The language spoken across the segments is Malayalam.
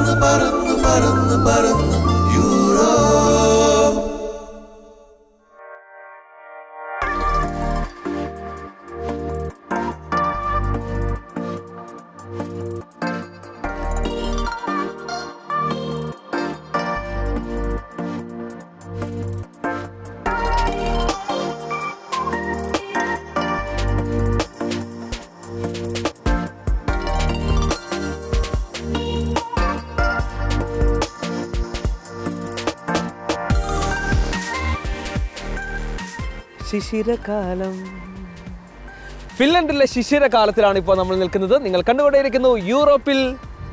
പറന്ന് പറന്ന് പറന്ന് പറന്ന് യൂറോപ്പ് ശിശിരകാലം ഫിൻലൻഡിലെ ശിശിരകാലത്തിലാണ് ഇപ്പോൾ നമ്മൾ നിൽക്കുന്നത് നിങ്ങൾ കണ്ടുകൊണ്ടേയിരിക്കുന്നു യൂറോപ്പിൽ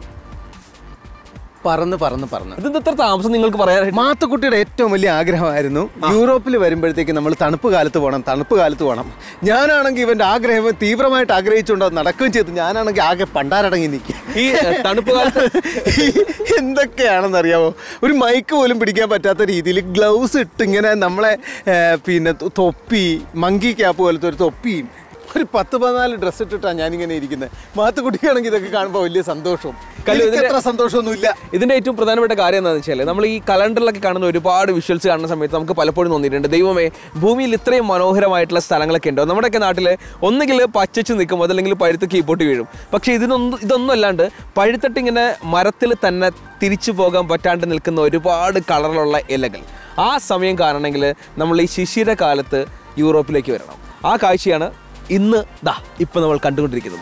പറന്ന് പറന്ന് പറന്ന് ഇതെന്ത് ഇത്ര താമസം നിങ്ങൾക്ക് പറയാനായിട്ട് മാത്തുക്കുട്ടിയുടെ ഏറ്റവും വലിയ ആഗ്രഹമായിരുന്നു യൂറോപ്പിൽ വരുമ്പോഴത്തേക്ക് നമ്മൾ തണുപ്പ് കാലത്ത് പോകണം തണുപ്പ് കാലത്ത് പോകണം ഞാനാണെങ്കിൽ ഇവന്റെ ആഗ്രഹം തീവ്രമായിട്ട് ആഗ്രഹിച്ചുകൊണ്ട് അത് നടക്കുകയും ചെയ്തു ഞാനാണെങ്കിൽ ആകെ പണ്ടാരടങ്ങി നിൽക്കുക ഈ ഏഹ്, തണുപ്പ് കാലത്ത് എന്തൊക്കെയാണെന്ന് അറിയാമോ ഒരു മൈക്ക് പോലും പിടിക്കാൻ പറ്റാത്ത രീതിയിൽ ഗ്ലൗസ് ഇട്ട് ഇങ്ങനെ നമ്മളെ ഏർ, പിന്നെ തൊ- തൊപ്പി മങ്കി ക്യാപ്പ് പോലത്തെ ഒരു തൊപ്പിയും ഒരു പത്ത് പതിനാല് ഡ്രസ്സ് ഇട്ടിട്ടാണ് ഞാനിങ്ങനെ ഇരിക്കുന്നത് മാത്തുക്കുട്ടിക്കാണെങ്കിൽ ഇതൊക്കെ കാണുമ്പോൾ വലിയ സന്തോഷവും കല്ലു, എനിക്ക് ഇതിന്റെ- അത്ര സന്തോഷമൊന്നുമില്ല ഇതിന്റെ ഏറ്റവും പ്രധാനപ്പെട്ട കാര്യം എന്താണെന്ന് വെച്ചാൽ നമ്മൾ ഈ കലണ്ടറിലൊക്കെ കാണുന്ന ഒരുപാട് വിഷ്വൽസ് കാണുന്ന സമയത്ത് നമുക്ക് പലപ്പോഴും തോന്നിയിട്ടുണ്ട് ദൈവമേ ഭൂമിയിൽ ഇത്രയും മനോഹരമായിട്ടുള്ള സ്ഥലങ്ങളൊക്കെ ഉണ്ടോ നമ്മുടെയൊക്കെ നാട്ടിൽ ഒന്നുകിൽ പച്ചച്ച് നിൽക്കും അതല്ലെങ്കിൽ പഴുത്ത് കീപ്പോട്ട് വീഴും പക്ഷേ ഇതിനൊന്നും ഇതൊന്നും അല്ലാണ്ട് പഴുത്തിട്ട് ഇങ്ങനെ മരത്തിൽ തന്നെ തിരിച്ചു പോകാൻ പറ്റാണ്ട് നിൽക്കുന്ന ഒരുപാട് കളറിലുള്ള ഇലകൾ ആ സമയം കാണണമെങ്കിൽ നമ്മൾ ഈ ശിശിരകാലത്ത് യൂറോപ്പിലേക്ക് വരണം ആ കാഴ്ചയാണ് ഇന്ന് ദാ ഇപ്പം നമ്മൾ കണ്ടുകൊണ്ടിരിക്കുന്നത്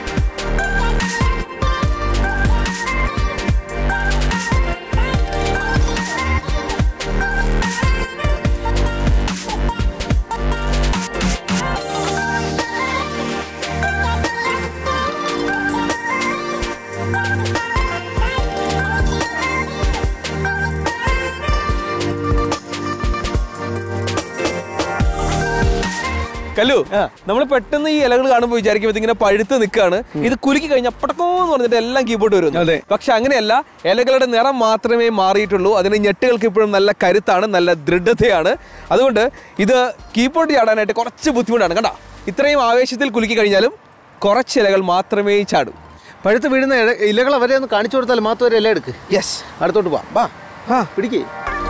കല്ലു നമ്മൾ പെട്ടെന്ന് ഈ ഇലകൾ കാണുമ്പോൾ വിചാരിക്കും ഇതിങ്ങനെ പഴുത്ത് നിൽക്കുകയാണ് ഇത് കുലുക്കി കഴിഞ്ഞാൽ പടക്കോ എന്ന് പറഞ്ഞിട്ട് എല്ലാം കീബോർഡ് വരും അതെ. പക്ഷെ അങ്ങനെയല്ല ഇലകളുടെ നിറം മാത്രമേ മാറിയിട്ടുള്ളൂ അതിന് ഞെട്ടുകൾക്ക് ഇപ്പോഴും നല്ല കരുത്താണ് നല്ല ദൃഢതയാണ് അതുകൊണ്ട് ഇത് കീബോർഡ് ചാടാനായിട്ട് കുറച്ച് ബുദ്ധിമുട്ടാണ് കണ്ട ഇത്രയും ആവേശത്തിൽ കുലുക്കി കഴിഞ്ഞാലും കുറച്ച് ഇലകൾ മാത്രമേ ചാടൂ പഴുത്ത് വീഴുന്ന ഇല- ഇലകൾ അവരെ ഒന്ന് കാണിച്ചു കൊടുത്താൽ മാത്രം ഒരു ഇല എടുക്ക് യെസ് അടുത്തോട്ട് പോവാം വാ ആ പിടിക്കേ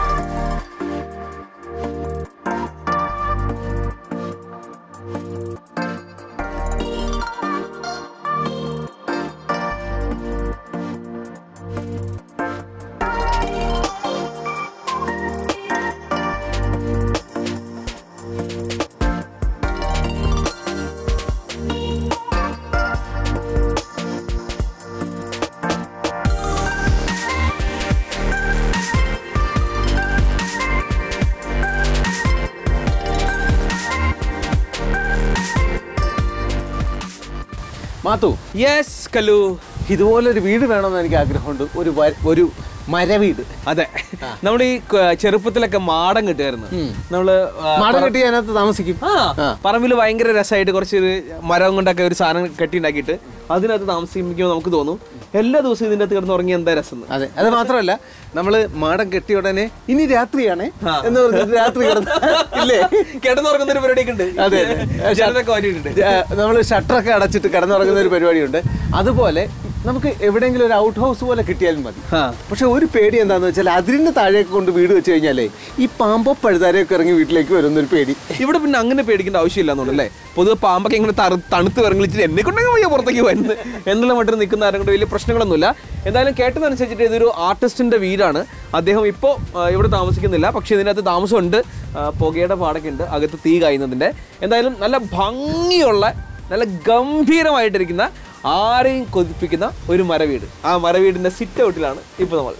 മാത്തു യെസ് കല്ലു ഇതുപോലൊരു വീട് വേണമെന്ന് എനിക്ക് ആഗ്രഹമുണ്ട് ഒരു വ- ഒരു മരവീട് അതെ നമ്മൾ ഈ ക- ചെറുപ്പത്തിലൊക്കെ മാടം കിട്ടുമായിരുന്നു നമ്മള് ആ, മാടം കെട്ടി അതിനകത്ത് താമസിക്കും ആ പറമ്പിൽ ഭയങ്കര രസമായിട്ട് കുറച്ച് ഒരു മരം കൊണ്ടൊക്കെ ഒരു സാധനം കെട്ടി ഉണ്ടാക്കിയിട്ട് അതിനകത്ത് താമസിക്കുമ്പോൾ നമുക്ക് തോന്നും എല്ലാ ദിവസവും ഇതിൻ്റെ അകത്ത് കിടന്ന് ഉറങ്ങി എന്താ രസം എന്ന്. അതെ അത് മാത്രമല്ല നമ്മള് മാടം കെട്ടിയ ഉടനെ ഇനി രാത്രിയാണേ എന്ന് പറഞ്ഞിട്ട് രാത്രി കിടന്ന് ഇല്ലേ കിടന്നുറങ്ങുന്ന ഒരു പരിപാടിയൊക്കെ ഉണ്ട് അതെ ജനലൊക്കെ മാറ്റിയിട്ടുണ്ട് നമ്മൾ ഷട്ടറൊക്കെ അടച്ചിട്ട് കിടന്നുറങ്ങുന്ന ഒരു പരിപാടിയുണ്ട് അതുപോലെ നമുക്ക് എവിടെയെങ്കിലും ഒരു ഔട്ട് ഹൗസ് പോലെ കിട്ടിയാലും മതി ആ. പക്ഷെ ഒരു പേടി എന്താന്ന് വെച്ചാൽ അതിരിന് താഴേക്ക് കൊണ്ട് വീട് വെച്ച് കഴിഞ്ഞാലേ ഈ പാമ്പോ പഴുതാരയൊക്കെ ഇറങ്ങി വീട്ടിലേക്ക് വരുന്നൊരു പേടി ഇവിടെ പിന്നെ അങ്ങനെ പേടിക്കേണ്ട ആവശ്യമില്ല എന്നുള്ളല്ലേ പൊതുവെ പാമ്പൊക്കെ ഇങ്ങനെ തറു തണുത്ത് ഇറങ്ങിച്ചിട്ട് എന്നെ കൊണ്ടെങ്കിൽ വയ്യ പുറത്തേക്ക് വരുന്നത് എന്നുള്ള മട്ടിൽ നിൽക്കുന്ന ആരും കൊണ്ട് വലിയ പ്രശ്നങ്ങളൊന്നുമില്ല എന്തായാലും കേട്ടതനുസരിച്ചിട്ട് ഇതൊരു ആർട്ടിസ്റ്റിന്റെ വീടാണ് അദ്ദേഹം ഇപ്പോൾ ഇവിടെ താമസിക്കുന്നില്ല പക്ഷേ ഇതിനകത്ത് താമസമുണ്ട് ആ, പുകയുടെ പാടൊക്കെ ഉണ്ട് അകത്ത് തീ കായുന്നതിൻ്റെ എന്തായാലും നല്ല ഭംഗിയുള്ള നല്ല ഗംഭീരമായിട്ടിരിക്കുന്ന ആരെയും കൊതിപ്പിക്കുന്ന ഒരു മരവീട് ആ മരവീടിന്റെ സിറ്റ് ഔട്ടിലാണ് ഇപ്പോൾ നമ്മൾ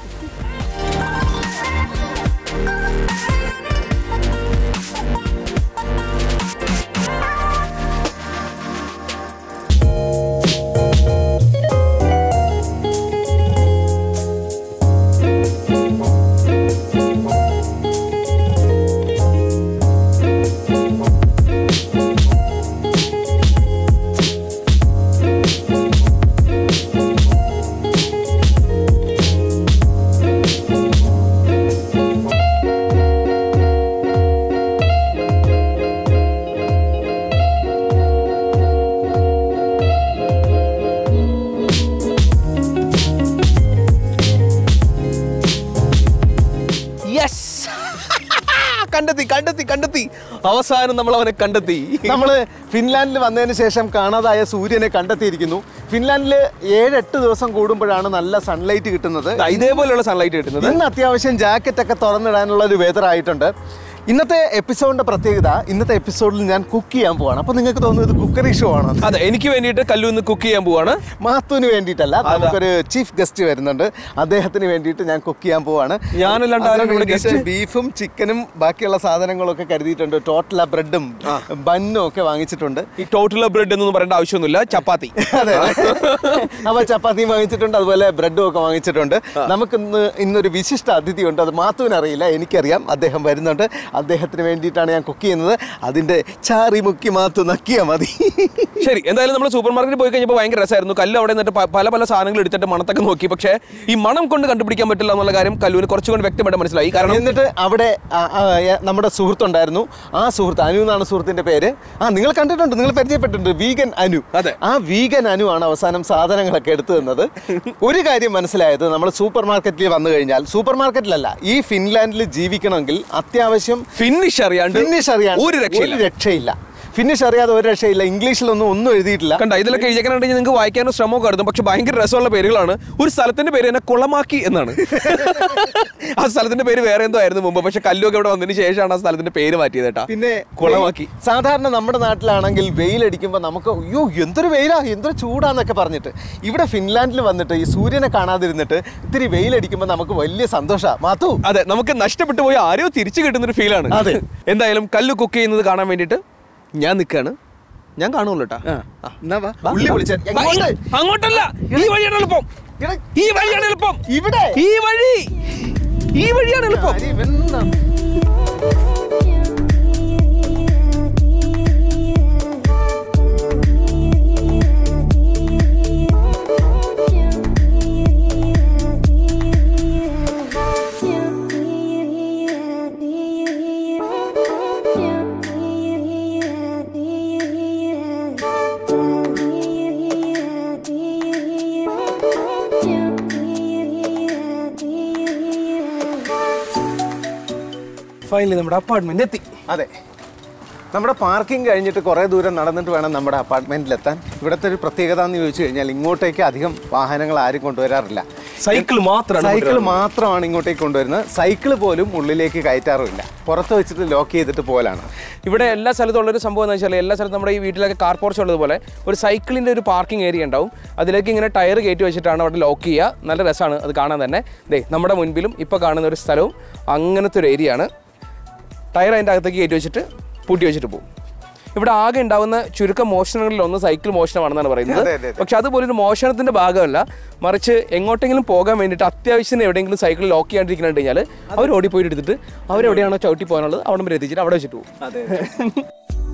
കണ്ടെത്തി കണ്ടെത്തി കണ്ടെത്തി അവസാനം നമ്മൾ അവനെ കണ്ടെത്തി നമ്മള് ഫിൻലാൻഡിൽ വന്നതിന് ശേഷം കാണാതായ സൂര്യനെ കണ്ടെത്തിയിരിക്കുന്നു ഫിൻലാൻഡിൽ ഏഴെട്ട് ദിവസം കൂടുമ്പോഴാണ് നല്ല സൺലൈറ്റ് കിട്ടുന്നത് ദാ ഇതേപോലെയുള്ള സൺലൈറ്റ് കിട്ടുന്നത് ഇന്ന് അത്യാവശ്യം ജാക്കറ്റ് ഒക്കെ തുറന്നിടാനുള്ള ഒരു വെതർ ആയിട്ടുണ്ട് ഇന്നത്തെ എപ്പിസോഡിന്റെ പ്രത്യേകത ഇന്നത്തെ എപ്പിസോഡിൽ ഞാൻ കുക്ക് ചെയ്യാൻ പോവാണ് അപ്പൊ നിങ്ങൾക്ക് തോന്നുന്നു ഇത് കുക്കറി ഷോ ആണ് അതെ എനിക്ക് വേണ്ടിയിട്ട് കല്ലു ഇന്ന് കുക്ക് ചെയ്യാൻ പോവാണ് മാത്തുവിന് വേണ്ടിയിട്ടല്ല നമുക്കൊരു ചീഫ് ഗസ്റ്റ് വരുന്നുണ്ട് അദ്ദേഹത്തിന് വേണ്ടിയിട്ട് ഞാൻ കുക്ക് ചെയ്യാൻ പോവാണ് ഞാനല്ലാണ്ട് ആരാണ് ഇവിടെ guest? ബീഫും ചിക്കനും ബാക്കിയുള്ള സാധനങ്ങളൊക്കെ കരുതിയിട്ടുണ്ട് ടോട്ടല ബ്രെഡും ബന്നും ഒക്കെ വാങ്ങിച്ചിട്ടുണ്ട് ഈ ടോട്ടൽ ബ്രെഡ് എന്നൊന്നും പറയേണ്ട ആവശ്യമൊന്നുമില്ല ചപ്പാത്തി അതെ അപ്പൊ ചപ്പാത്തിയും വാങ്ങിച്ചിട്ടുണ്ട് അതുപോലെ ബ്രെഡും ഒക്കെ വാങ്ങിച്ചിട്ടുണ്ട് നമുക്ക് ഇന്ന് ഇന്നൊരു വിശിഷ്ട അതിഥിയുണ്ട് അത് മാത്തുവിന് അറിയില്ല എനിക്കറിയാം അദ്ദേഹം വരുന്നുണ്ട് അദ്ദേഹത്തിന് വേണ്ടിയിട്ടാണ് ഞാൻ കുക്ക് ചെയ്യുന്നത് അതിന്റെ ചാറി മുക്കി മാത്തു നക്കിയാ മതി ശരി എന്തായാലും നമ്മൾ സൂപ്പർ മാർക്കറ്റിൽ പോയി കഴിഞ്ഞപ്പോൾ ഭയങ്കര രസമായിരുന്നു കല്ല് അവിടെ നിന്നിട്ട് പ- പല പല സാധനങ്ങൾ എടുത്തിട്ട് മണത്തൊക്കെ നോക്കി പക്ഷേ ഈ മണം കൊണ്ട് കണ്ടുപിടിക്കാൻ പറ്റില്ല എന്നുള്ള കാര്യം കല്ലൂരിന് കുറച്ചുകൂടി വ്യക്തമായിട്ട് മനസ്സിലായി കാരണം എന്നിട്ട് അവിടെ ആ, ആ, എ- നമ്മുടെ സുഹൃത്തുണ്ടായിരുന്നു ആ സുഹൃത്ത് അനു എന്നാണ് സുഹൃത്തിന്റെ പേര് ആ നിങ്ങൾ കണ്ടിട്ടുണ്ട് നിങ്ങൾ പരിചയപ്പെട്ടിട്ടുണ്ട് വീഗൻ അനു അതെ. ആ വീഗൻ അനു ആണ് അവസാനം സാധനങ്ങളൊക്കെ എടുത്തു തന്നത് ഒരു കാര്യം മനസ്സിലായത് നമ്മൾ സൂപ്പർ മാർക്കറ്റിൽ വന്നു കഴിഞ്ഞാൽ സൂപ്പർ മാർക്കറ്റിലല്ല ഈ ഫിൻലാൻഡിൽ ജീവിക്കണമെങ്കിൽ അത്യാവശ്യം ഫിനിഷ് അറിയാണ്ട് ഫിനിഷ് അറിയാൻ ഒരു രക്ഷയില്ല ഒരു രക്ഷയില്ല ഫിനിഷ് അറിയാതെ ഒരു രക്ഷയില്ല ഇംഗ്ലീഷിലൊന്നും ഒന്നും എഴുതിയിട്ടില്ല കണ്ട ഇതിലൊക്കെ എഴുതിയാണെങ്കിൽ നിങ്ങൾക്ക് വായിക്കാനോ ശ്രമമൊക്കെ എടുത്തും പക്ഷെ ഭയങ്കര രസമുള്ള പേരുകളാണ് ഒരു സ്ഥലത്തിന്റെ പേര് തന്നെ കുളമാക്കി എന്നാണ് ആ സ്ഥലത്തിന്റെ പേര് വേറെ എന്തോ ആയിരുന്നു മുമ്പ് പക്ഷെ കല്ലൊക്കെ ഇവിടെ വന്നതിന് ശേഷമാണ് ആ സ്ഥലത്തിന്റെ പേര് മാറ്റിയത് കേട്ടാ പിന്നെ കുളമാക്കി സാധാരണ നമ്മുടെ നാട്ടിലാണെങ്കിൽ വെയിലടിക്കുമ്പോൾ നമുക്ക് അയ്യോ എന്തൊരു വെയിലാ എന്തൊരു ചൂടാന്നൊക്കെ പറഞ്ഞിട്ട് ഇവിടെ ഫിൻലാൻഡിൽ വന്നിട്ട് ഈ സൂര്യനെ കാണാതിരുന്നിട്ട് ഇത്തിരി വെയിലടിക്കുമ്പോൾ നമുക്ക് വലിയ സന്തോഷമാണ് മാത്തു അതെ നമുക്ക് നഷ്ടപ്പെട്ടു പോയ ആരോ തിരിച്ചു കിട്ടുന്ന ഒരു ഫീലാണ് അതെ. എന്തായാലും കല്ല് കുക്ക് ചെയ്യുന്നത് കാണാൻ വേണ്ടിയിട്ട് ഞാൻ നിൽക്കാണ് ഞാൻ കാണുമല്ലോ കേട്ടാ എന്നാ വാ. ഉള്ളി പൊളിച്ച എങ്ങോട്ട്? അങ്ങോട്ടല്ല ഈ വഴിയാണ് എളുപ്പം എടാ, ഈ വഴിയാണ് എളുപ്പം ഇവിടെ ഈ വഴി ഈ വഴിയാണ് എളുപ്പം അരി വെണ്ണ. ഫൈനലി നമ്മുടെ അപ്പാർട്ട്മെന്റ് എത്തി അതെ നമ്മുടെ പാർക്കിംഗ് കഴിഞ്ഞിട്ട് കുറേ ദൂരം നടന്നിട്ട് വേണം നമ്മുടെ അപ്പാർട്ട്മെന്റിലെത്താൻ ഇവിടുത്തെ ഒരു പ്രത്യേകത എന്ന് ചോദിച്ചു കഴിഞ്ഞാൽ ഇങ്ങോട്ടേക്ക് അധികം വാഹനങ്ങൾ ആരും കൊണ്ടുവരാറില്ല സൈക്കിൾ മാത്രമാണ് സൈക്കിൾ മാത്രമാണ് ഇങ്ങോട്ടേക്ക് കൊണ്ടുവരുന്നത് സൈക്കിൾ പോലും ഉള്ളിലേക്ക് കയറ്റാറുമില്ല പുറത്ത് വെച്ചിട്ട് ലോക്ക് ചെയ്തിട്ട് പോലാണ് ഇവിടെ എല്ലാ സ്ഥലത്തും ഉള്ളൊരു സംഭവം എന്ന് വെച്ചാൽ എല്ലാ സ്ഥലത്തും നമ്മുടെ ഈ വീട്ടിലൊക്കെ കാർ പോർച്ച് ഉള്ളതുപോലെ ഒരു സൈക്കിളിൻ്റെ ഒരു പാർക്കിംഗ് ഏരിയ ഉണ്ടാവും അതിലേക്ക് ഇങ്ങനെ ടയർ കയറ്റി വെച്ചിട്ടാണ് അവിടെ ലോക്ക് ചെയ്യുക നല്ല രസമാണ് അത് കാണാൻ തന്നെ ദേ നമ്മുടെ മുൻപിലും ഇപ്പോൾ കാണുന്ന ഒരു സ്ഥലവും അങ്ങനത്തെ ഒരു ഏരിയ ആണ് ടയർ അതിൻ്റെ അകത്തേക്ക് കയറ്റി വെച്ചിട്ട് പൂട്ടി വെച്ചിട്ട് പോകും ഇവിടെ ആകെ ഉണ്ടാകുന്ന ചുരുക്കം മോഷണങ്ങളിൽ ഒന്ന് സൈക്കിൾ മോഷണമാണെന്നാണ് പറയുന്നത് അതെ, അതെ, അതെ. പക്ഷെ അതുപോലെ ഒരു മോഷണത്തിന്റെ ഭാഗമല്ല മറിച്ച് എങ്ങോട്ടെങ്കിലും പോകാൻ വേണ്ടിയിട്ട് അത്യാവശ്യത്തിന് എവിടെയെങ്കിലും സൈക്കിൾ ലോക്ക് ചെയ്യാണ്ടിരിക്കുന്നുണ്ട് കഴിഞ്ഞാൽ അവർ ഓടിപ്പോയിട്ട് എടുത്തിട്ട് അവരെവിടെയാണോ ചവിട്ടി പോകാനുള്ളത് അവിടെ വരെ എത്തിച്ചിട്ട് അവിടെ വെച്ചിട്ട് പോകും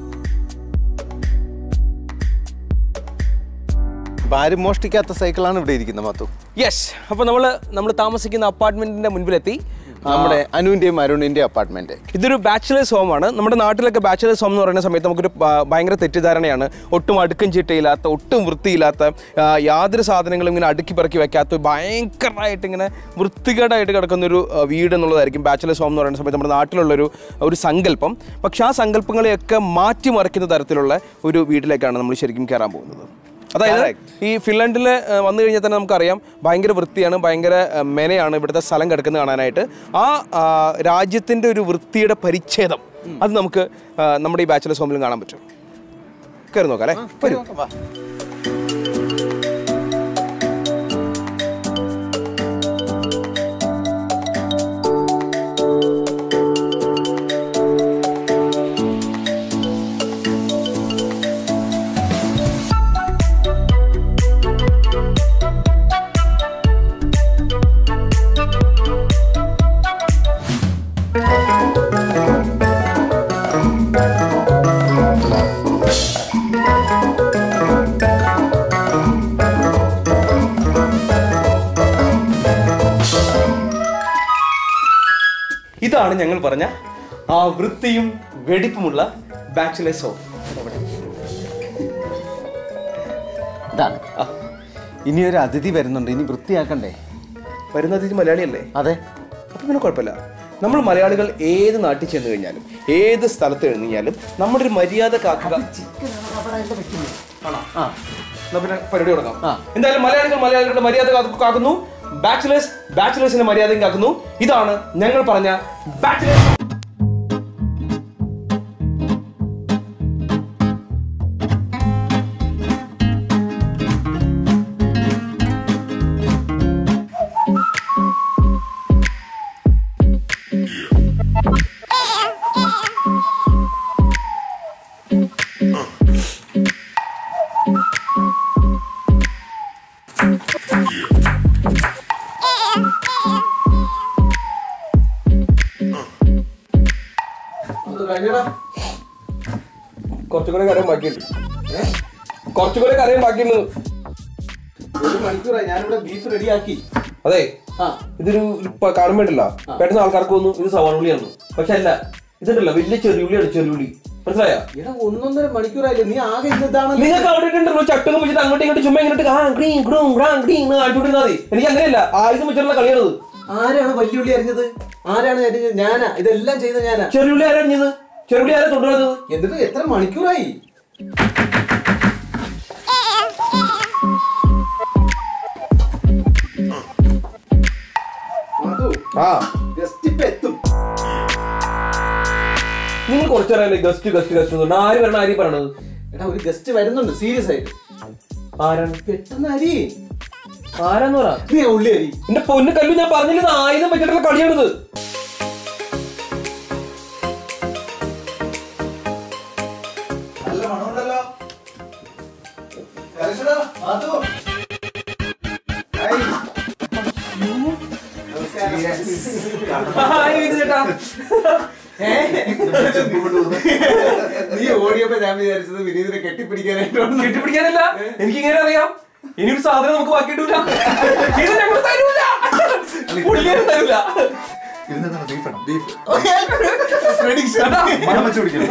ആരും മോഷ്ടിക്കാത്ത സൈക്കിളാണ് ഇവിടെ ഇരിക്കുന്നത് മത്തു യെസ് അപ്പോൾ നമ്മൾ നമ്മൾ താമസിക്കുന്ന അപ്പാർട്ട്മെന്റിന്റെ മുൻപിലെത്തി നമ്മുടെ അനുവിന്റെയും അരുണിന്റെയും അപ്പാർട്ട്മെന്റ് ഇതൊരു ബാച്ചിലേഴ്സ് ഹോം ആണ് നമ്മുടെ നാട്ടിലൊക്കെ ബാച്ചിലേഴ്സ് ഹോം എന്ന് പറയുന്ന സമയത്ത് നമുക്കൊരു ഭ- ഭയങ്കര തെറ്റിദ്ധാരണയാണ് ഒട്ടും അടുക്കും ചിട്ടയില്ലാത്ത ഒട്ടും വൃത്തിയില്ലാത്ത ആ, യാതൊരു സാധനങ്ങളും ഇങ്ങനെ അടുക്കി പെറുക്കി വെക്കാത്ത ഭയങ്കരമായിട്ട് ഇങ്ങനെ വൃത്തികേടായിട്ട് കിടക്കുന്ന ഒരു ആ, വീട് എന്നുള്ളതായിരിക്കും ബാച്ചിലേഴ്സ് ഹോം എന്ന് പറയുന്ന സമയത്ത് നമ്മുടെ നാട്ടിലുള്ളൊരു ഒരു സങ്കല്പം പക്ഷെ ആ സങ്കല്പങ്ങളെയൊക്കെ മാറ്റിമറിക്കുന്ന തരത്തിലുള്ള ഒരു വീട്ടിലേക്കാണ് നമ്മൾ ശരിക്കും കയറാൻ പോകുന്നത് അതായത് ഈ ഫിൻലാൻഡിൽ വന്നു കഴിഞ്ഞാൽ തന്നെ നമുക്കറിയാം ഭയങ്കര വൃത്തിയാണ് ഭയങ്കര ആ, മെനയാണ് ഇവിടുത്തെ സ്ഥലം കിടക്കുന്നത് കാണാനായിട്ട് ആ ആ, രാജ്യത്തിൻ്റെ ഒരു വൃത്തിയുടെ പരിച്ഛേദം അത് നമുക്ക് ആ, നമ്മുടെ ഈ ബാച്ചിലേഴ്സ് ഹോമിലും കാണാൻ പറ്റും കയറി നോക്കാം അല്ലേ വരൂ ഇതാണ് ഞങ്ങൾ പറഞ്ഞ ആ വൃത്തിയും വെടിപ്പുമുള്ള ബാച്ചിലേഴ്സ് ഹോം ഇതാണ് ഇനി ഒരു അതിഥി വരുന്നുണ്ട് ഇനി വൃത്തിയാക്കണ്ടേ വരുന്ന അതിഥി മലയാളിയല്ലേ അതെ അപ്പം പിന്നെ കുഴപ്പമില്ല നമ്മൾ മലയാളികൾ ഏത് നാട്ടിൽ ചെന്ന് കഴിഞ്ഞാലും ഏത് സ്ഥലത്ത് കഴിഞ്ഞാലും നമ്മുടെ ഒരു മര്യാദ കാക്കുക ആണോ ആ എന്നാ പിന്നെ പരിപാടി തുടങ്ങാം ആ. എന്തായാലും മലയാളികൾ മലയാളികളുടെ മര്യാദ കാത്തു- കാക്കുന്നു ബാച്ചിലേഴ്സ് ബാച്ചിലേഴ്സിന്റെ മര്യാദയും കാക്കുന്നു ഇതാണ് ഞങ്ങൾ പറഞ്ഞ ബാച്ചിലേഴ്സ് കുറച്ചുകൂടെ കറിയാൻ ബാക്കിയുണ്ട് കുറച്ചുകൂടെ കറിയാൻ ബാക്കിയുണ്ട് ഒരു മണിക്കൂറായി ഞാനിവിടെ ബീഫ് റെഡിയാക്കി അതെ ആ ഇതൊരു ഇപ്പൊ കാണുമ്പോണ്ടല്ല പെട്ടെന്ന് ആൾക്കാർക്ക് തോന്നുന്നു ഇത് സവാളുള്ളിയാണ് പക്ഷെ അല്ല ഇതുണ്ടല്ലോ വലിയ ചെറിയുള്ളിയാണ് ചെറിയുള്ളി മനസ്സിലായ എടാ ഒന്നൊന്നര മണിക്കൂറായില്ലേ നീ ആകെ ഇന്നതാണല്ലോ നിങ്ങൾക്ക് അവിടെ ഇട്ടുണ്ടല്ലോ ചട്ടകം വെച്ചിട്ട് അങ്ങോട്ടും ഇങ്ങോട്ടും ചുമ്മാ ഇങ്ങോട്ട് കാണിച്ചുകൊണ്ടിരുന്നാൽ മതി എനിക്ക് അങ്ങനെയല്ല ആയുധം വെച്ചിട്ടുള്ള കളിയാണത് ആരാണ് വല്യുള്ളി അറിഞ്ഞത് ആരാണ് അരിഞ്ഞത് ഞാനാ ഇതെല്ലാം ചെയ്ത ഞാനാ ചെറിയുള്ളി ആരറിഞ്ഞത് ചെറിയുള്ളി ആരാ കൊണ്ടുവരുന്നത് എന്നിട്ട് എത്ര മണിക്കൂറായി മധു, ആ just ഇപ്പൊ എത്തും നിങ്ങൾ കുറച്ചറിയാലേ ഗസ്റ്റ് ഗസ്റ്റ് ഗസ്റ്റ് ആര് വരണം ആര് പറയണത് എടാ ഒരു ഗസ്റ്റ് വരുന്നുണ്ട് സീരിയസ് ആയിട്ട് ആരാണ് പെട്ടെന്ന് അരി ആരാന്ന് പറ നീ ഉള്ളി അരി എന്റെ പൊന്നു കല്ലു ഞാൻ പറഞ്ഞില്ല ഇത് ആയുധം വെച്ചിട്ടുള്ള കളിയാണിത് നല്ല മണമുണ്ടല്ലോ കലശടാ, മാധു. ഹായ്. ഹായ് വിനു ചേട്ടാ നീ ഓടിയപ്പോ ഞാൻ വിചാരിച്ചത് വിനീതിനെ കെട്ടിപ്പിടിക്കാനായിട്ടാണ് കെട്ടിപ്പിടിക്കാനല്ല എനിക്ക് ഇങ്ങനെ അറിയാം ഇനി ഒരു സാധനം നമുക്ക് ബാക്കി ഇടൂല ഇത് ഞങ്ങൾ തരൂല പുള്ളിയെ തരൂല ഇരുന്നെന്താണ് beef ആണോ? Beef. ചേട്ടാ, മണം വെച്ച് പിടിക്കണം.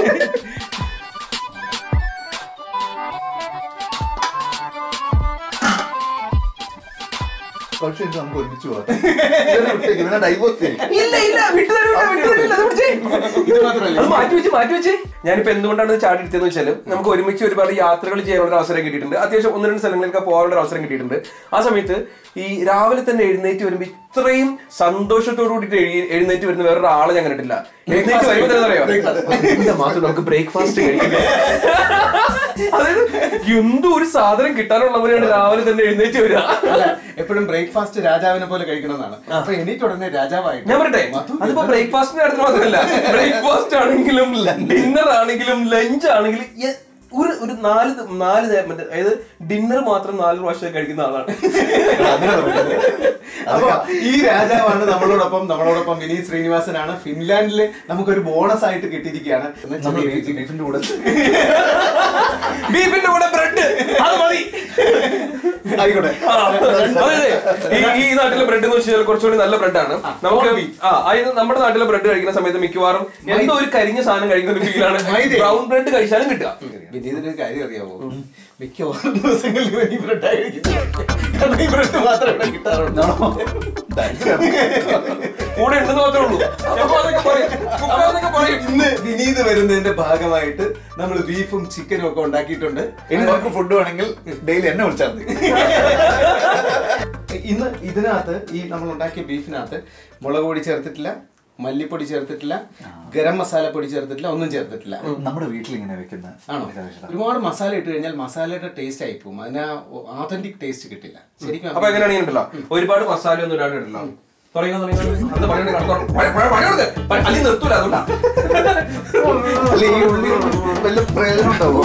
പക്ഷേ ഇത് നമുക്ക് ഒരുമിച്ച് പോവാം ഇവനെ വിട്ടേക്ക്, ഇവനെ divorce ചെയ്യ്. ഇല്ല ഇല്ല വിട്ടു തരൂല വിട്ടു തരൂല അത് പിടിച്ചേ ഇത് മാത്രമല്ല അത് മാറ്റി വെച്ച് മാറ്റി വെച്ച് ഞാനിപ്പോ എന്തുകൊണ്ടാണ് ഇത് ചാടി എടുത്തതെന്ന് വെച്ചാൽ നമുക്ക് ഒരുമിച്ച് ഒരുപാട് യാത്രകൾ ചെയ്യാനുള്ള ഒരു അവസരം കിട്ടിയിട്ടുണ്ട് അത്യാവശ്യം ഒന്ന് രണ്ട് സ്ഥലങ്ങളിലേക്ക് പോകാനുള്ള ഒരു അവസരം കിട്ടിയിട്ടുണ്ട് ആ സമയത്ത് ഈ രാവിലെ തന്നെ എഴുന്നേറ്റ് വരുമ്പോൾ ഇത്രയും സന്തോഷത്തോടു കൂടിയിട്ട് എഴി- എഴുന്നേറ്റ് വരുന്ന വേറൊരു ആളെ ഞാൻ കണ്ടിട്ടില്ല എഴുന്നേറ്റ് വരുമ്പോൾ തന്നെ അറിയാം എന്താ മാത്രം നമുക്ക് ബ്രേക്ക്ഫാസ്റ്റ് കഴിക്കുന്നത് അതായത് എന്തോ ഒരു സാധനം കിട്ടാനുള്ളവരെയാണ് രാവിലെ തന്നെ എഴുന്നേറ്റ് വരിക അല്ല എപ്പോഴും ബ്രേക്ക്ഫാസ്റ്റ് രാജാവിനെ പോലെ കഴിക്കണമെന്നാണ് അപ്പൊ എണീറ്റ് ഉടനെ രാജാവായിട്ട് ഞാൻ പറയട്ടെ മധു, അതിപ്പോ ബ്രേക്ക്ഫാസ്റ്റിന്റെ കാര്യത്തിൽ മാത്രമല്ല ബ്രേക്ക്ഫാസ്റ്റ് ആണെങ്കിലും ഡിന്നർ ആണെങ്കിലും ലഞ്ച് ആണെങ്കിലും എ- ഒരു ഒരു നാല് ദ- നാല് നേ- മറ്റേ അതായത് ഡിന്നർ മാത്രം നാല് പ്രാവശ്യം കഴിക്കുന്ന ആളാണ് അപ്പൊ ഈ രാജാവാണ് നമ്മളോടൊപ്പം നമ്മളോടൊപ്പം വിനീത് ശ്രീനിവാസനാണ് ഫിൻലാൻഡില് നമുക്കൊരു ബോണസ് ആയിട്ട് കിട്ടിയിരിക്കുകയാണ് എന്ന് നമ്മൾ ചെറിയ beef- beef ന്റെ കൂടെ ബീഫിന്റെ കൂടെ ബ്രെഡ് അത് മതി ആയിക്കോട്ടെ ആ, അതായത് ഈ ഈ നാട്ടിലെ ബ്രെഡ് എന്ന് വെച്ചാൽ കുറച്ചുകൂടി നല്ല ബ്രെഡാണ് നമുക്ക് ആ അതായത് നമ്മുടെ നാട്ടിലെ ബ്രെഡ് കഴിക്കുന്ന സമയത്ത് മിക്കവാറും എന്തോ ഒരു കരിഞ്ഞ സാധനം കഴിക്കുന്ന ഒരു ഫീലാണ് മൈദ. ബ്രൗൺ ബ്രെഡ് കഴിച്ചാലും കിട്ടുക വിനീതിന് ഒരു കാര്യം അറിയാവോ മിക്കവാറും ദിവസങ്ങളിൽ ഇവൻ ഈ ബ്രെഡ് ആയിരിക്കും കാരണം ഈ ബ്രെഡ് മാത്രമേ ഇവിടെ കിട്ടാറുള്ളൂ കൂടെ ഉണ്ടെന്ന് മാത്രമേ ഉള്ളൂ അപ്പൊ അതൊക്കെ പറയും കുക്ക എന്നൊക്കെ പറയും ഇന്ന് വിനീത് വരുന്നതിന്റെ ഭാഗമായിട്ട് നമ്മൾ ബീഫും ചിക്കനും ഒക്കെ ഉണ്ടാക്കിയിട്ടുണ്ട് ഇനി നമുക്ക് ഫുഡ് വേണമെങ്കിൽ ഡെയിലി എന്നെ വിളിച്ചാൽ മതി ഇന്ന് ഇതിനകത്ത് ഈ നമ്മൾ ഉണ്ടാക്കിയ ബീഫിനകത്ത് മുളക് പൊടി ചേർത്തിട്ടില്ല മല്ലിപ്പൊടി ചേർത്തിട്ടില്ല ഗരം മസാല പൊടി ചേർത്തിട്ടില്ല ഒന്നും ചേർത്തിട്ടില്ല നമ്മുടെ വീട്ടിൽ ഇങ്ങനെ വെക്കുന്ന ആണോ ഒരുപാട് മസാല ഇട്ട് കഴിഞ്ഞാൽ മസാലയുടെ ടേസ്റ്റ് ആയി പോകും അതിന് ആതന്റിക് ടേസ്റ്റ് കിട്ടില്ല ശരിക്കും അപ്പൊ എങ്ങനെയാണെങ്കിൽ ഉണ്ടല്ലോ ഒരുപാട് മസാല ഒന്നും ഇടാണ്ട് ഇടല്ലോ തുടങ്ങിയോ തുടങ്ങിയോ അത് പണി കൊടുക്ക്, തുടങ്ങ്. പണി- പണി- പണി കൊടുക്ക്. പണി- അല്ലെങ്കിൽ നിർത്തൂല അതുകൊണ്ടാ അല്ല ഈ ഉള്ളി കൊണ്ട് വല്ല പ്രയോജനം ഉണ്ടാവോ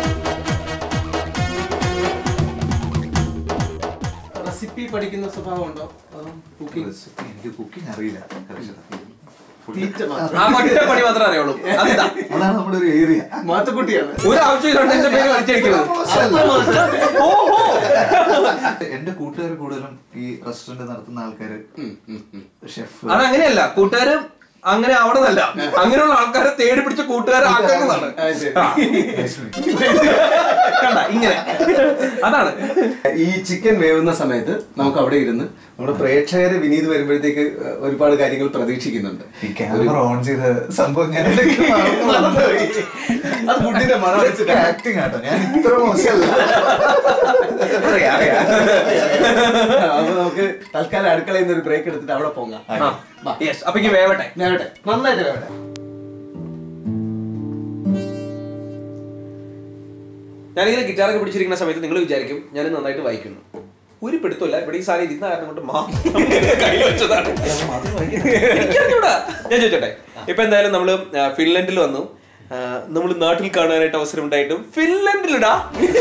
റെസിപ്പി പഠിക്കുന്ന സ്വഭാവം ഉണ്ടോ കുക്കിംഗ് എനിക്ക് കുക്കിംഗ് അറിയില്ല തീറ്റ മാത്രം ആ ഒറ്റ പണി മാത്രമേ അറിയുള്ളൂ അതിതാ അതാണ് നമ്മുടെ ഒരു ഏരിയ മാത്തുക്കുട്ടിയാണ് ഒരു ആവശ്യമില്ലാണ്ട് എന്റെ പേര് വലിച്ചടിക്കുന്നത് ഓഹോ എന്റെ കൂട്ടുകാർ കൂടുതലും ഈ റെസ്റ്റോറന്റ് നടത്തുന്ന ആൾക്കാര് ഷെഫ് അതങ്ങനെയല്ല കൂട്ടുകാര് അങ്ങനെ ആവണമെന്നല്ല അങ്ങനെയുള്ള ആൾക്കാരെ തേടി പിടിച്ച കൂട്ടുകാരെ ആക്കുന്നതാണ് ആ, ശരി. ആ. കണ്ട ഇങ്ങനെ അതാണ് ഈ ചിക്കൻ വേവുന്ന സമയത്ത് നമുക്ക് അവിടെ ഇരുന്ന് നമ്മുടെ പ്രേക്ഷകരെ വിനീത് വരുമ്പോഴത്തേക്ക് ഒരുപാട് കാര്യങ്ങൾ പ്രതീക്ഷിക്കുന്നുണ്ട് ഈ ക്യാമറ ഓൺ ചെയ്ത സംഭവം ഞാൻ ഇടയ്ക്ക് മറന്നു മറന്നുപോയി. അത് ഫുഡിന്റെ മണം വെച്ചിട്ട് ആക്ടിങ് ആട്ടോ ഞാൻ ഇത്ര മോശമല്ല അറിയാം, അറിയാം. അപ്പൊ നമുക്ക് തൽക്കാലം അടുക്കളയിൽ നിന്ന് ഒരു ബ്രേക്ക് എടുത്തിട്ട് അവിടെ പോകാം യെസ് അപ്പൊ ഇങ്ങനെ വേവട്ടെ വേവട്ടെ നന്നായിട്ട് വേവട്ടെ ഞാനിങ്ങനെ ഗിറ്റാറൊക്കെ പിടിച്ചിരിക്കുന്ന സമയത്ത് നിങ്ങൾ വിചാരിക്കും ഞാൻ നന്നായിട്ട് വായിക്കുന്നു ഒരു പിടുത്തമില്ല ഇവിടെ ഈ സാധനം ഇരുന്ന കാരണം കൊണ്ട് മാത്രം കയ്യിൽ വെച്ചതാണ് എനിക്കറിഞ്ഞൂടാ. ഞാൻ ചോദിച്ചോട്ടെ ഇപ്പൊ എന്തായാലും നമ്മള് ആ, ഫിൻലൻഡിൽ വന്നു നമ്മൾ നാട്ടിൽ കാണാനായിട്ട് അവസരം ഉണ്ടായിട്ടും ഫിൻലൻഡിലിടാ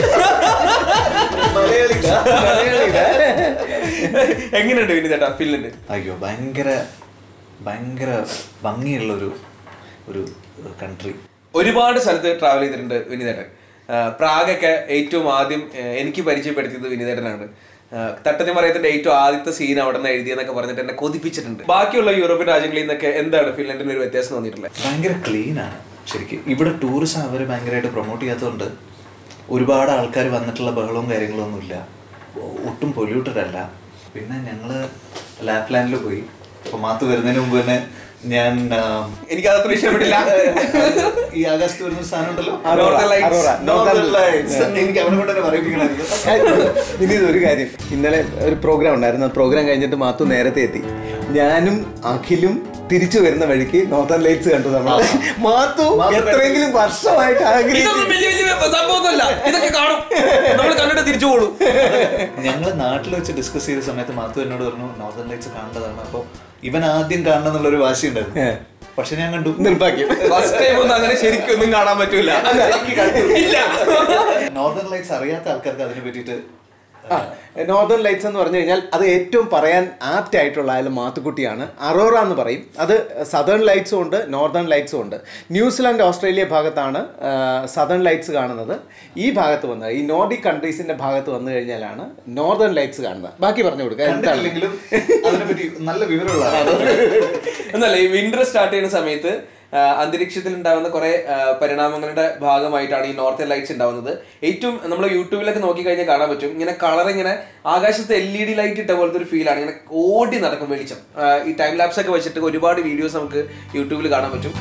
എങ്ങനെയുണ്ട് വിനി ചേട്ടാ ഫിൻലൻഡ് അയ്യോ ഭയങ്കര ഭയങ്കര ഭംഗിയുള്ള ഒരു ഒരു കൺട്രി ഒരുപാട് സ്ഥലത്ത് ട്രാവൽ ചെയ്തിട്ടുണ്ട് വിനീതേട്ടൻ ആ, പ്രാഗൊക്കെ ഏറ്റവും ആദ്യം ആ, എനിക്ക് പരിചയപ്പെടുത്തിയത് വിനീതേട്ടനാണ് ആ, തട്ടത്തി മറയത്തിന്റെ ഏറ്റവും ആദ്യത്തെ സീൻ അവിടെ നിന്ന് എഴുതിയെന്നൊക്കെ പറഞ്ഞിട്ട് എന്നെ കൊതിപ്പിച്ചിട്ടുണ്ട് ബാക്കിയുള്ള യൂറോപ്യൻ രാജ്യങ്ങളിൽ നിന്നൊക്കെ എന്താണ് ഫിൻലൻഡിന് ഒരു വ്യത്യാസം തോന്നിയിട്ടുള്ളത് ഭയങ്കര ക്ലീൻ ആണ് ശരിക്കും ഇവിടെ ടൂറിസം അവർ ഭയങ്കരമായിട്ട് പ്രൊമോട്ട് ചെയ്യാത്തതുകൊണ്ട് ഒരുപാട് ആൾക്കാർ വന്നിട്ടുള്ള ബഹളവും കാര്യങ്ങളും ഒന്നുമില്ല ഒട്ടും പൊല്യൂട്ടഡ് അല്ല പിന്നെ ഞങ്ങള് ലാപ്ലാൻഡിൽ പോയി അപ്പൊ മാത്ത് വരുന്നതിന് മുമ്പ് തന്നെ ഞാൻ ആം, എനിക്ക് അതത്ര ഇഷ്ടപ്പെട്ടില്ല ഈ ആകാശത്ത് വരുന്ന സാധനം ഉണ്ടല്ലോ Northern Lights. Aurora. Northern Lights. എനിക്ക് അവനെ കൊണ്ട് തന്നെ പറയിപ്പിക്കണമായിരുന്നു ഇനി ഇതൊരു കാര്യം ഇന്നലെ ഒരു പ്രോഗ്രാം ഉണ്ടായിരുന്നു പ്രോഗ്രാം കഴിഞ്ഞിട്ട് മാത്തു നേരത്തെ എത്തി ഞാനും അഖിലും തിരിച്ചു വരുന്ന വഴിക്ക് നോർത്തൺ ലൈറ്റ്സ് കണ്ടു നമ്മൾ മാത്തു മാത്തു എത്രയെങ്കിലും വർഷമായിട്ട് ആഗ്രഹിച്ചു ഇതൊന്നും വലിയ വലിയ സംഭവമൊന്നുമല്ല ഇതൊക്കെ കാണും നമ്മൾ കണ്ടിട്ട് തിരിച്ചു പോളൂ ഞങ്ങൾ നാട്ടിൽ വെച്ച് ഡിസ്കസ് ചെയ്ത സമയത്ത് മാത്തു എന്നോട് പറഞ്ഞു നോർത്തേൺ ലൈറ്റ്സ് കാണേണ്ടതാണ് അപ്പോൾ ഇവൻ ആദ്യം കാണണം എന്നുള്ളൊരു വാശി ഉണ്ടായിരുന്നു പക്ഷെ ഞാൻ കണ്ടു നിർഭാഗ്യം ഫസ്റ്റ് ടൈം ഒന്നും അങ്ങനെ ശരിക്കും ഒന്നും കാണാൻ പറ്റൂല ഇല്ല നോർത്തേൺ ലൈറ്റ്സ് അറിയാത്ത ആൾക്കാർക്ക് അതിനെ പറ്റിയിട്ട് നോർത്തേൺ ലൈറ്റ്സ് എന്ന് പറഞ്ഞു കഴിഞ്ഞാൽ അത് ഏറ്റവും പറയാൻ ആപ്റ്റ് ആയിട്ടുള്ള ആയാലും മാത്തുക്കുട്ടിയാണ് അറോറ എന്ന് പറയും അത് സദേൺ ലൈറ്റ്സും ഉണ്ട് നോർത്തേൺ ലൈറ്റ്സും ഉണ്ട് ന്യൂസിലാൻഡ് ഓസ്ട്രേലിയ ഭാഗത്താണ് സദേൺ ലൈറ്റ്സ് കാണുന്നത് ഈ ഭാഗത്ത് വന്ന് ഈ നോർഡിക് കൺട്രീസിന്റെ ഭാഗത്ത് വന്നു കഴിഞ്ഞാലാണ് നോർത്തേൺ ലൈറ്റ്സ് കാണുന്നത് ബാക്കി പറഞ്ഞു കൊടുക്കുക എന്താണ് കണ്ടിട്ടില്ലെങ്കിലും അതിനെപ്പറ്റി നല്ല വിവരമുള്ള ആളാണ് എന്നല്ല ഈ വിന്റർ സ്റ്റാർട്ട് ചെയ്യുന്ന സമയത്ത് ആ, അന്തരീക്ഷത്തിൽ ഉണ്ടാകുന്ന കുറെ ആ, പരിണാമങ്ങളുടെ ഭാഗമായിട്ടാണ് ഈ നോർത്തേൺ ലൈറ്റ്സ് ഉണ്ടാവുന്നത് ഏറ്റവും നമ്മൾ യൂട്യൂബിലൊക്കെ നോക്കി കഴിഞ്ഞാൽ കാണാൻ പറ്റും ഇങ്ങനെ കളർ ഇങ്ങനെ ആകാശത്ത് എൽ ഇ ഡി ലൈറ്റ് ഇട്ട പോലത്തെ ഒരു ഫീലാണ് ഇങ്ങനെ ഓടി നടക്കും വെളിച്ചം ആ, ഈ ടൈം ലാപ്സ് ഒക്കെ വെച്ചിട്ട് ഒരുപാട് വീഡിയോസ് നമുക്ക് യൂട്യൂബിൽ കാണാൻ പറ്റും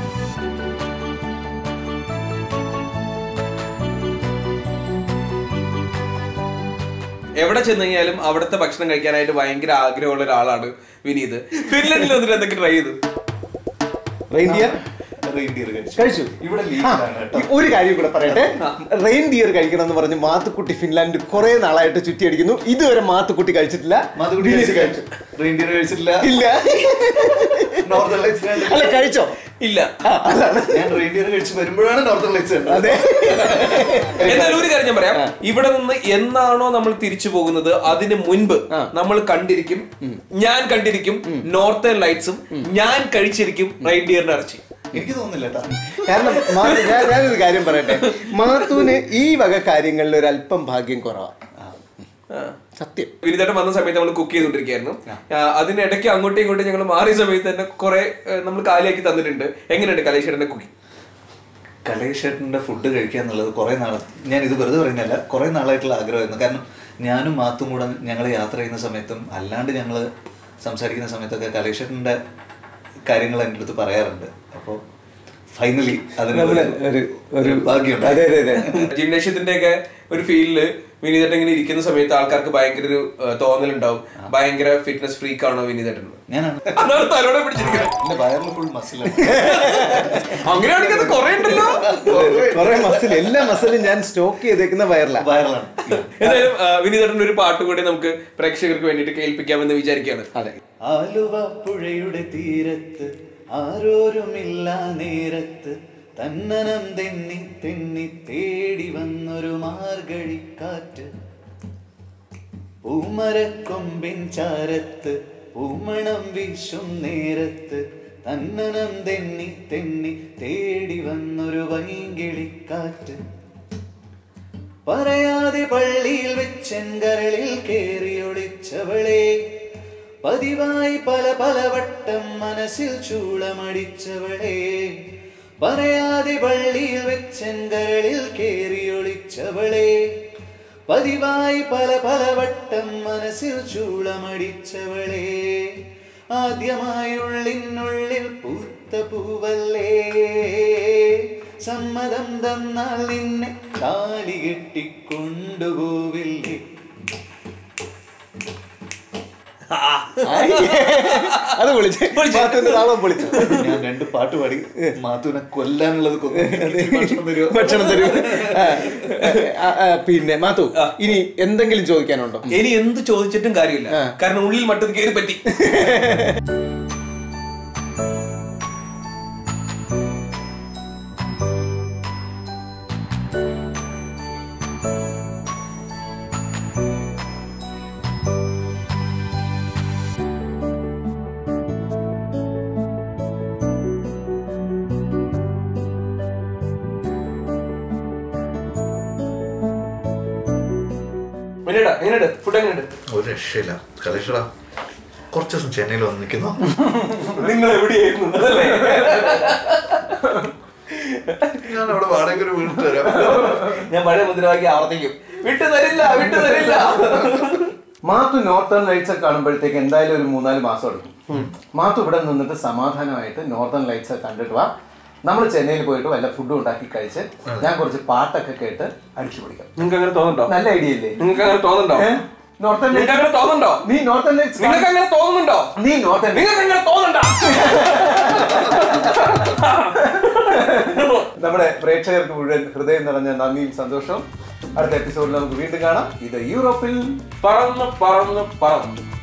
എവിടെ ചെന്ന് കഴിഞ്ഞാലും അവിടുത്തെ ഭക്ഷണം കഴിക്കാനായിട്ട് ഭയങ്കര ആഗ്രഹമുള്ള ഒരാളാണ് വിനീത് ഫിൻലൻഡിൽ വന്നിട്ട് എന്തൊക്കെ ട്രൈ ചെയ്തു റെയിൻഡിയർ റെയിൻഡിയർ കഴിച്ചു കഴിച്ചു ഇവിടെ ആ, ലീഗാണ് കേട്ടോ ഈ ഒരു കാര്യം കൂടെ പറയട്ടെ റെയിൻഡിയർ കഴിക്കണം എന്ന് പറഞ്ഞ് മാത്തുക്കുട്ടി ഫിൻലാൻഡ് കുറെ നാളായിട്ട് ചുറ്റിയടിക്കുന്നു ഇതുവരെ മാത്തുക്കുട്ടി കഴിച്ചിട്ടില്ല മാതുകുട്ടി വിനീത് കഴിച്ചു റെയിൻഡിയർ കഴിച്ചിട്ടില്ല ഇല്ല നോർത്തേൺ ലൈറ്റ്സ് അല്ല കഴിച്ചോ ഇല്ല ഞാൻ റെയിൻഡിയർ കഴിച്ച് വരുമ്പോഴാണ് നോർത്തേൺ ലൈറ്റ്സ് കണ്ടത് അതെ എന്നാലും ഒരു കാര്യം ഞാൻ പറയാം ഇവിടെ നിന്ന് എന്നാണോ നമ്മൾ തിരിച്ചു പോകുന്നത് അതിന് മുൻപ് നമ്മൾ കണ്ടിരിക്കും ഞാൻ കണ്ടിരിക്കും നോർത്തേൺ ലൈറ്റ്സും ഞാൻ കഴിച്ചിരിക്കും റൈൻഡിയറിന്റെ ഇറച്ചി എനിക്ക് തോന്നുന്നില്ല കേട്ടോ കാരണം മാ- ഞാൻ ഞാനൊരു കാര്യം പറയട്ടെ മാത്തുവിന് ഈ വക കാര്യങ്ങളിൽ ഒരു അല്പം ഭാഗ്യം കുറവാണ് സത്യം വിനിതേട്ടൻ വന്ന സമയത്ത് നമ്മൾ കുക്ക് ചെയ്തുകൊണ്ടിരിക്കുകയായിരുന്നു ആ, അതിനിടയ്ക്ക് അങ്ങോട്ടും ഇങ്ങോട്ടും ഞങ്ങൾ മാറിയ സമയത്ത് തന്നെ കുറെ നമ്മൾ കാലിയാക്കി തന്നിട്ടുണ്ട് എങ്ങനെയുണ്ട് കലേശ്വരന്റെ കുക്കിംഗ് കലേഷേട്ടൻ്റെ ഫുഡ് കഴിക്കുക എന്നുള്ളത് കുറേ നാൾ ഞാൻ ഇത് വെറുതെ പറയുന്നതല്ല കുറേ നാളായിട്ടുള്ള ആഗ്രഹമായിരുന്നു കാരണം ഞാനും മാത്തും കൂടെ ഞങ്ങൾ യാത്ര ചെയ്യുന്ന സമയത്തും അല്ലാണ്ട് ഞങ്ങൾ സംസാരിക്കുന്ന സമയത്തൊക്കെ കലേഷേട്ടൻ്റെ കാര്യങ്ങൾ എൻ്റെ അടുത്ത് പറയാറുണ്ട് അപ്പോൾ ഫൈനലി അതിനുള്ള ഒരു ഒരു ഭാഗ്യമുണ്ട് അതെ അതെ അതെ ജിംനേഷ്യത്തിന്റെ ഒക്കെ ഒരു ഫീൽഡില് വിനീതേട്ടൻ ഇങ്ങനെ ഇരിക്കുന്ന സമയത്ത് ആൾക്കാർക്ക് ഭയങ്കര ഒരു തോന്നലുണ്ടാവും ഭയങ്കര ഫിറ്റ്നസ് ഫ്രീക്ക് ആണോ വിനീതേട്ടൻ ഞാനാണ് അതാണ് തലോടെ പിടിച്ചിരിക്കുന്നത് എൻ്റെ വയറിൽ ഫുൾ മസിലാണ് അങ്ങനെയാണെങ്കിൽ അത് കുറെ ഉണ്ടല്ലോ കുറെ മസിൽ എല്ലാ മസിലും ഞാൻ സ്റ്റോക്ക് ചെയ്തേക്കുന്ന വയറിലാണ് വയറിലാണ് എന്തായാലും ആ, വിനീതേട്ടൻ്റെ ഒരു പാട്ട് കൂടി നമുക്ക് പ്രേക്ഷകർക്ക് വേണ്ടിയിട്ട് കേൾപ്പിക്കാമെന്ന് വിചാരിക്കുകയാണ് അതെ ആലുവ പുഴയുടെ തീരത്ത് ആരോരുമില്ല നേരത്ത് തന്നനം തെന്നി തെന്നി തേടി വന്നൊരു മാർഗഴിക്കാറ്റ് പൂമരക്കൊമ്പിൻ ചാരത്ത് പൂമണം വീശും നേരത്ത് തന്നനം തെന്നി തെന്നി തേടി വന്നൊരു വൈകിളിക്കാറ്റ് പറയാതെ പള്ളിയിൽ വെച്ചെങ്കരളിൽ കേറി ഒളിച്ചവളെ പതിവായി പല പല വട്ടം മനസ്സിൽ ചൂളമടിച്ചവളെ പറയാതെ പള്ളിയിൽ വെച്ചെങ്കരളിൽ കേറിയൊളിച്ചവളെ പതിവായി പല പല വട്ടം മനസ്സിൽ ചൂളമടിച്ചവളെ ആദ്യമായി ഉള്ളിനുള്ളിൽ പൂത്ത പൂവല്ലേ സമ്മതം തന്നാൽ നിന്നെ താലി കെട്ടിക്കൊണ്ടുപോവില്ലേ അത് വിളിച്ച് മാത്തുവിന്റെ താളം വിളിച്ചു ഞാൻ രണ്ട് പാട്ട് പാടി മാത്തുവിനെ കൊല്ലാനുള്ളത് കൊന്നു. എനിക്ക് ഭക്ഷണം തരുമോ? ഭക്ഷണം തരൂ ആ, ആ, ആ, പിന്നെ മാത്തു ഇനി എന്തെങ്കിലും ചോദിക്കാനുണ്ടോ ഇനി എന്ത് ചോദിച്ചിട്ടും കാര്യമില്ല കാരണം ഉള്ളിൽ മട്ടത് കയറി പറ്റി എങ്ങനെയാ എങ്ങനെയുണ്ട് ഫുഡ് എങ്ങനെയുണ്ട് ഒരു രക്ഷയില്ല കലേഷടാ കുറച്ച് ദിവസം ചെന്നൈയിൽ വന്ന് നിൽക്കുന്നു നിങ്ങൾ എവിടെയായിരുന്നു അതല്ലേ ഞാൻ അവിടെ വാടക ഒരു വീട് തരാം ഞാൻ പഴയ മുദ്രാവാക്യം ആവർത്തിക്കും വിട്ടു തരില്ല വിട്ടു തരില്ല മാത്തു നോർത്തേൺ ലൈറ്റ്സ് ഒക്കെ കാണുമ്പോഴത്തേക്ക് എന്തായാലും ഒരു മൂന്നാല് മാസം എടുക്കും മാത്തു ഇവിടെ നിന്നിട്ട് സമാധാനമായിട്ട് നോർത്തേൺ ലൈറ്റ്സ് ഒക്കെ കണ്ടിട്ട് വാ നമ്മൾ ചെന്നൈയിൽ പോയിട്ട് വല്ല ഫുഡും ഉണ്ടാക്കി കഴിച്ച് ഞാൻ കുറച്ച് പാട്ടൊക്കെ കേട്ട് അടിച്ചു പിടിക്കാം നിങ്ങൾക്ക് അങ്ങനെ തോന്നുന്നുണ്ടോ നല്ല ഐഡിയ അല്ലേ നിങ്ങൾക്ക് അങ്ങനെ തോന്നുന്നുണ്ടോ നോർത്തേൺ നിങ്ങൾക്ക് അങ്ങനെ തോന്നുന്നുണ്ടോ നീ നോർത്തേൺ ലൈറ്റ്സ് നിങ്ങൾക്ക് അങ്ങനെ തോന്നുന്നുണ്ടോ നീ നോർത്തേൺ നിങ്ങൾക്ക് അങ്ങനെ തോന്നുന്നുണ്ടോ നമ്മുടെ പ്രേക്ഷകർക്ക് മുഴുവൻ ഹൃദയം നിറഞ്ഞ നന്ദിയും സന്തോഷവും അടുത്ത എപ്പിസോഡിൽ നമുക്ക് വീണ്ടും കാണാം ഇത് യൂറോപ്പിൽ പറന്ന് പറന്ന് പറന്ന്